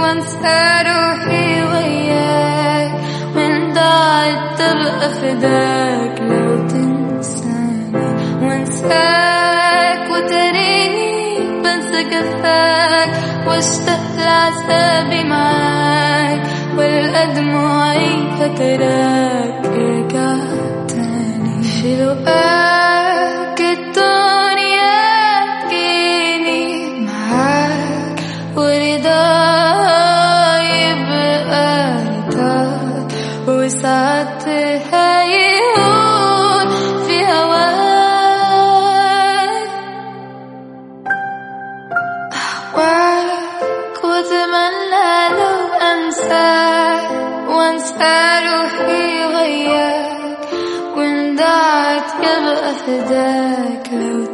وانسى روحي وياك من ضاعت تبقى فداك لو تنساني وانساك وتريني بنسى كفاك واشتاق لعذابي معاك والأدمعي فاكراك رجعت تاني في لقاك الدنيا تجيني معاك ورضا يبقى رضاك وساعات هيهون في هواك أهواك وأتمنى لو أنساك وأنسى روحي وياك وإن ضاعت يبقى فداك لو